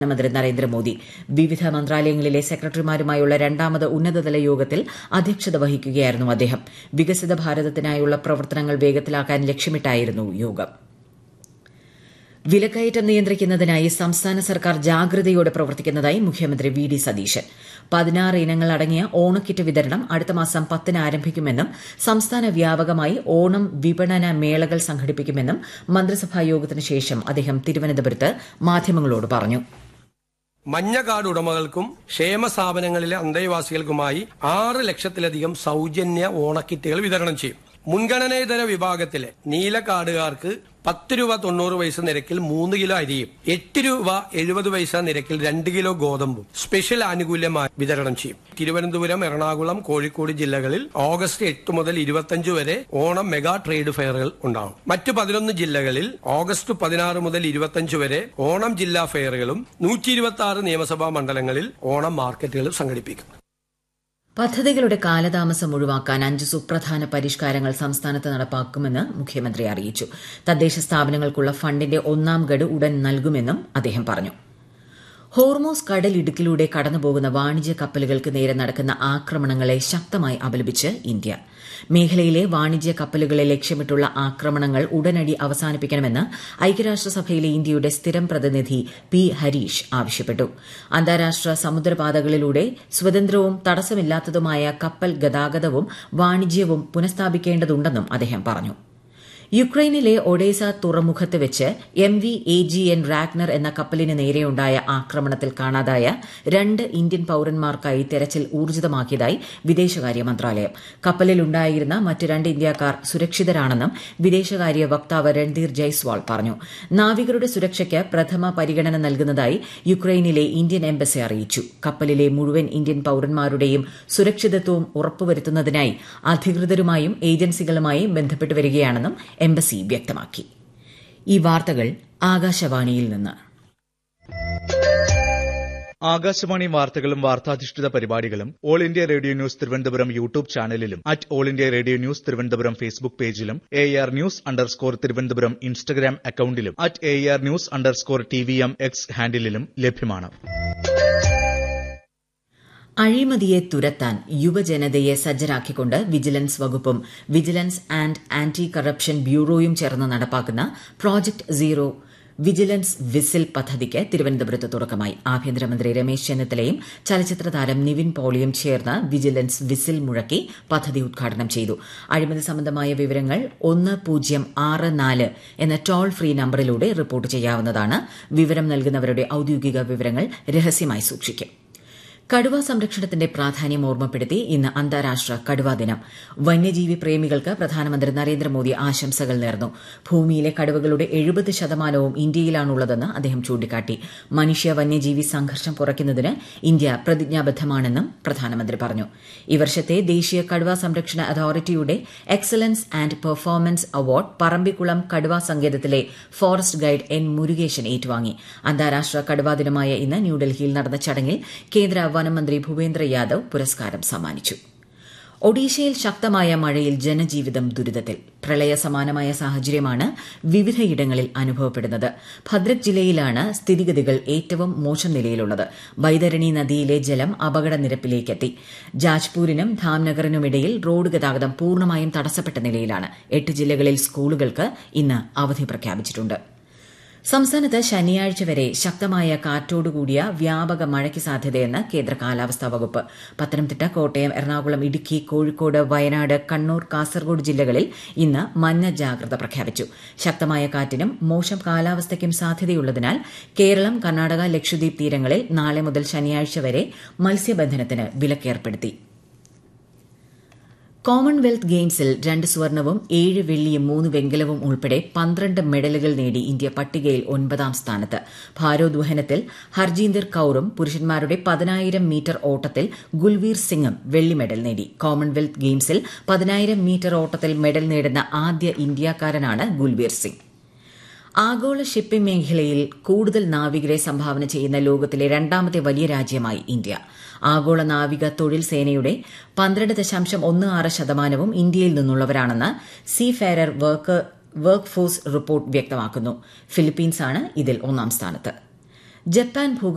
പ്രധാനമന്ത്രി നരേന്ദ്രമോദി വിവിധ മന്ത്രാലയങ്ങളിലെ സെക്രട്ടറിമാരുമായുള്ള രണ്ടാമത് ഉന്നതതല യോഗത്തിൽ അധ്യക്ഷത വഹിക്കുകയായിരുന്നു അദ്ദേഹം വികസിത ഭാരതത്തിനായുള്ള പ്രവർത്തനങ്ങൾ വേഗത്തിലാക്കാൻ ലക്ഷ്യമിട്ടായിരുന്നു യോഗം വിലക്കയറ്റം നിയന്ത്രിക്കുന്നതിനായി സംസ്ഥാന സർക്കാർ ജാഗ്രതയോടെ പ്രവർത്തിക്കുന്നതായി മുഖ്യമന്ത്രി വി ഡി സതീശൻ പതിനാറ് ഇനങ്ങൾ അടങ്ങിയ ഓണക്കിറ്റ് വിതരണം അടുത്ത മാസം പത്തിന് ആരംഭിക്കുമെന്നും സംസ്ഥാന വ്യാപകമായി ഓണം വിപണന മേളകൾ സംഘടിപ്പിക്കുമെന്നും മന്ത്രിസഭാ യോഗത്തിന് ശേഷം അദ്ദേഹം തിരുവനന്തപുരത്ത് മാധ്യമങ്ങളോട് പറഞ്ഞു മഞ്ഞ കാർഡ് ഉടമകൾക്കും ക്ഷേമ സ്ഥാപനങ്ങളിലെ അന്തേവാസികൾക്കുമായി ആറ് ലക്ഷത്തിലധികം സൗജന്യ ഓണക്കിറ്റുകൾ വിതരണം ചെയ്യും മുൻഗണനേതര വിഭാഗത്തിലെ നീല കാർഡുകാർക്ക് പത്ത് രൂപ തൊണ്ണൂറ് പൈസ നിരക്കിൽ മൂന്ന് കിലോ അരിയും എട്ട് രൂപ എഴുപത് പൈസ നിരക്കിൽ രണ്ട് കിലോ ഗോതമ്പും സ്പെഷ്യൽ ആനുകൂല്യമായി വിതരണം ചെയ്യും തിരുവനന്തപുരം എറണാകുളം കോഴിക്കോട് ജില്ലകളിൽ ഓഗസ്റ്റ് എട്ട് മുതൽ ഇരുപത്തിയഞ്ച് വരെ ഓണം മെഗാ ട്രേഡ് ഫെയറുകൾ ഉണ്ടാകും മറ്റ് പതിനൊന്ന് ജില്ലകളിൽ ഓഗസ്റ്റ് പതിനാറ് മുതൽ ഇരുപത്തിയഞ്ച് വരെ ഓണം ജില്ലാ ഫെയറുകളും നൂറ്റി ഇരുപത്തി ആറ് നിയമസഭാ മണ്ഡലങ്ങളിൽ ഓണം മാർക്കറ്റുകളും സംഘടിപ്പിക്കും പദ്ധതികളുടെ കാലതാമസം ഒഴിവാക്കാൻ അഞ്ച് സുപ്രധാന പരിഷ്കാരങ്ങൾ സംസ്ഥാനത്ത് നടപ്പാക്കുമെന്ന് മുഖ്യമന്ത്രി അറിയിച്ചു തദ്ദേശ സ്ഥാപനങ്ങൾക്കുള്ള ഫണ്ടിന്റെ ഒന്നാം ഗഡു ഉടൻ നൽകുമെന്നും അദ്ദേഹം പറഞ്ഞു ഹോർമോസ് കടലിടുക്കിലൂടെ കടന്നുപോകുന്ന വാണിജ്യ കപ്പലുകൾക്ക് നേരെ നടക്കുന്ന ആക്രമണങ്ങളെ ശക്തമായി അപലപിച്ച് ഇന്ത്യ മേഖലയിലെ വാണിജ്യ കപ്പലുകളെ ലക്ഷ്യമിട്ടുള്ള ആക്രമണങ്ങൾ ഉടനടി അവസാനിപ്പിക്കണമെന്ന് ഐക്യരാഷ്ട്രസഭയിലെ ഇന്ത്യയുടെ സ്ഥിരം പ്രതിനിധി പി ഹരീഷ് ആവശ്യപ്പെട്ടു അന്താരാഷ്ട്ര സമുദ്രപാതകളിലൂടെ സ്വതന്ത്രവും തടസ്സമില്ലാത്തതുമായ കപ്പൽ ഗതാഗതവും വാണിജ്യവും പുനഃസ്ഥാപിക്കേണ്ടതുണ്ടെന്നും അദ്ദേഹം പറഞ്ഞു യുക്രൈനിലെ ഒഡേസ തുറമുഖത്ത് വെച്ച് M V A G N Ragnar എന്ന കപ്പലിന് നേരെയുണ്ടായ ആക്രമണത്തിൽ കാണാതായ രണ്ട് ഇന്ത്യൻ പൌരന്മാർക്കായി തെരച്ചിൽ ഊർജിതമാക്കിയതായി വിദേശകാര്യ മന്ത്രാലയം കപ്പലിലുണ്ടായിരുന്ന മറ്റ് രണ്ട് ഇന്ത്യക്കാർ സുരക്ഷിതരാണെന്നും വിദേശകാര്യ വക്താവ് രൺധീർ ജയ്സ്വാൾ പറഞ്ഞു നാവികരുടെ സുരക്ഷയ്ക്ക് പ്രഥമ പരിഗണന നൽകുന്നതായി യുക്രൈനിലെ ഇന്ത്യൻ എംബസി അറിയിച്ചു കപ്പലിലെ മുഴുവൻ ഇന്ത്യൻ പൌരന്മാരുടെയും സുരക്ഷിതത്വവും ഉറപ്പുവരുത്തുന്നതിനായി അധികൃതരുമായും ഏജൻസികളുമായും ബന്ധപ്പെട്ടു വരികയാണെന്നും എംബസി വ്യക്തമാക്കി ഈ വാർത്തകൾ ആകാശവാണിയിൽ നിന്ന് ആകാശവാണി വാർത്തകളും വാർത്താധിഷ്ഠിത പരിപാടികളും all India radio news Thiruvananthapuram YouTube ചാനലിലും at all India radio news Thiruvananthapuram Facebook പേജിലും A R news underscore Thiruvananthapuram Instagram അക്കൌണ്ടിലും at A R news underscore T V M X ഹാൻഡിലും ലഭ്യമാണ് അഴിമതിയെ തുരത്താൻ യുവജനതയെ സജ്ജരാക്കിക്കൊണ്ട് വിജിലൻസ് വകുപ്പും വിജിലൻസ് ആൻഡ് ആന്റി കറപ്ഷൻ ബ്യൂറോയും ചേർന്ന് നടപ്പാക്കുന്ന പ്രോജക്ട് സീറോ വിജിലൻസ് വിസിൽ പദ്ധതിക്ക് തിരുവനന്തപുരത്ത് തുടക്കമായി ആഭ്യന്തരമന്ത്രി രമേശ് ചെന്നിത്തലയും ചലച്ചിത്ര താരം നിവിൻ പോളിയും ചേർന്ന് വിജിലൻസ് വിസിൽ മുഴക്കി പദ്ധതി ഉദ്ഘാടനം ചെയ്തു അഴിമതി സംബന്ധമായ വിവരങ്ങൾ ഒന്ന് പൂജ്യം ആറ് നാല് എന്ന ടോൾ ഫ്രീ നമ്പറിലൂടെ റിപ്പോർട്ട് ചെയ്യാവുന്നതാണ് വിവരം നൽകുന്നവരുടെ ഔദ്യോഗിക വിവരങ്ങൾ രഹസ്യമായി സൂക്ഷിക്കും കടുവ സംരക്ഷണത്തിന്റെ പ്രാധാന്യം ഓർമ്മപ്പെടുത്തി ഇന്ന് അന്താരാഷ്ട്ര കടുവാ ദിനം വന്യജീവി പ്രേമികൾക്ക് പ്രധാനമന്ത്രി നരേന്ദ്രമോദി ആശംസകൾ നേർന്നു ഭൂമിയിലെ കടുവകളുടെ എഴുപത് ശതമാനവും ഇന്ത്യയിലാണുള്ളതെന്ന് അദ്ദേഹം ചൂണ്ടിക്കാട്ടി മനുഷ്യ വന്യജീവി സംഘർഷം കുറയ്ക്കുന്നതിന് ഇന്ത്യ പ്രതിജ്ഞാബദ്ധമാണെന്നും പ്രധാനമന്ത്രി പറഞ്ഞു ഈ വർഷത്തെ ദേശീയ കടുവ സംരക്ഷണ അതോറിറ്റിയുടെ excellence and performance award Parambikulam കടുവ സങ്കേതത്തിലെ ഫോറസ്റ്റ് ഗൈഡ് എൻ മുരുകേശൻ ഏറ്റുവാങ്ങി അന്താരാഷ്ട്ര കടുവാ ദിനമായ ഇന്ന് ന്യൂഡൽഹിയിൽ നടന്ന ചടങ്ങിൽ കേന്ദ്ര വനമന്ത്രി ഭൂപേന്ദ്ര യാദവ് പുരസ്കാരം സമ്മാനിച്ചു ഒഡീഷയിൽ ശക്തമായ മഴയിൽ ജനജീവിതം ദുരിതത്തിൽ പ്രളയ സമാനമായ സാഹചര്യമാണ് വിവിധയിടങ്ങളിൽ അനുഭവപ്പെടുന്നത് ഭദ്രക് ജില്ലയിലാണ് സ്ഥിതിഗതികൾ ഏറ്റവും മോശം നിലയിലുള്ളത് ബൈതരണി നദിയിലെ ജലം അപകടനിരപ്പിലേക്കെത്തി ജാജ്പൂരിനും ധാംനഗറിനുമിടയിൽ റോഡ് ഗതാഗതം പൂർണ്ണമായും തടസ്സപ്പെട്ട നിലയിലാണ് എട്ട് ജില്ലകളിൽ സ്കൂളുകൾക്ക് ഇന്ന് അവധി പ്രഖ്യാപിച്ചിട്ടുണ്ട് സംസ്ഥാനത്ത് ശനിയാഴ്ച വരെ ശക്തമായ കാറ്റോടുകൂടിയ വ്യാപക മഴയ്ക്ക് സാധ്യതയെന്ന് കേന്ദ്ര കാലാവസ്ഥാ വകുപ്പ് പത്തനംതിട്ട കോട്ടയം എറണാകുളം ഇടുക്കി കോഴിക്കോട് വയനാട് കണ്ണൂർ കാസർഗോഡ് ജില്ലകളിൽ ഇന്ന് മഞ്ഞ ജാഗ്രത പ്രഖ്യാപിച്ചു ശക്തമായ കാറ്റിനും മോശം കാലാവസ്ഥയ്ക്കും സാധ്യതയുള്ളതിനാൽ കേരളം കർണാടക ലക്ഷദ്വീപ് തീരങ്ങളിൽ നാളെ മുതൽ ശനിയാഴ്ച വരെ മത്സ്യബന്ധനത്തിന് വിലക്കേർപ്പെടുത്തി കോമൺവെൽത്ത് ഗെയിംസിൽ രണ്ട് സ്വർണവും ഏഴ് വെള്ളിയും മൂന്ന് വെങ്കലവും ഉൾപ്പെടെ പന്ത്രണ്ട് മെഡലുകൾ നേടി ഇന്ത്യ പട്ടികയിൽ ഒൻപതാം സ്ഥാനത്ത് ഭാരോദ്വഹനത്തിൽ ഹർജീന്ദർ കൌറും പുരുഷന്മാരുടെ പതിനായിരം മീറ്റർ ഓട്ടത്തിൽ ഗുൽവീർ സിംഗും വെള്ളി മെഡൽ നേടി കോമൺവെൽത്ത് ഗെയിംസിൽ പതിനായിരം മീറ്റർ ഓട്ടത്തിൽ മെഡൽ നേടുന്ന ആദ്യ ഇന്ത്യക്കാരനാണ് ഗുൽവീർ സിംഗ് ആഗോള ഷിപ്പിംഗ് മേഖലയിൽ കൂടുതൽ നാവികരെ സംഭാവന ചെയ്യുന്ന ലോകത്തിലെ രണ്ടാമത്തെ വലിയ രാജ്യമായി ഇന്ത്യ ആഗോള നാവിക തൊഴിൽ സേനയുടെ പന്ത്രണ്ട് ദശാംശം ഒന്ന് ആറ് ശതമാനവും ഇന്ത്യയിൽ നിന്നുള്ളവരാണെന്ന് seafarer work workforce report വ്യക്തമാക്കുന്നു ഫിലിപ്പീൻസാണ് ഇതിൽ ഒന്നാം സ്ഥാനത്ത് ജപ്പാൻ ഭൂക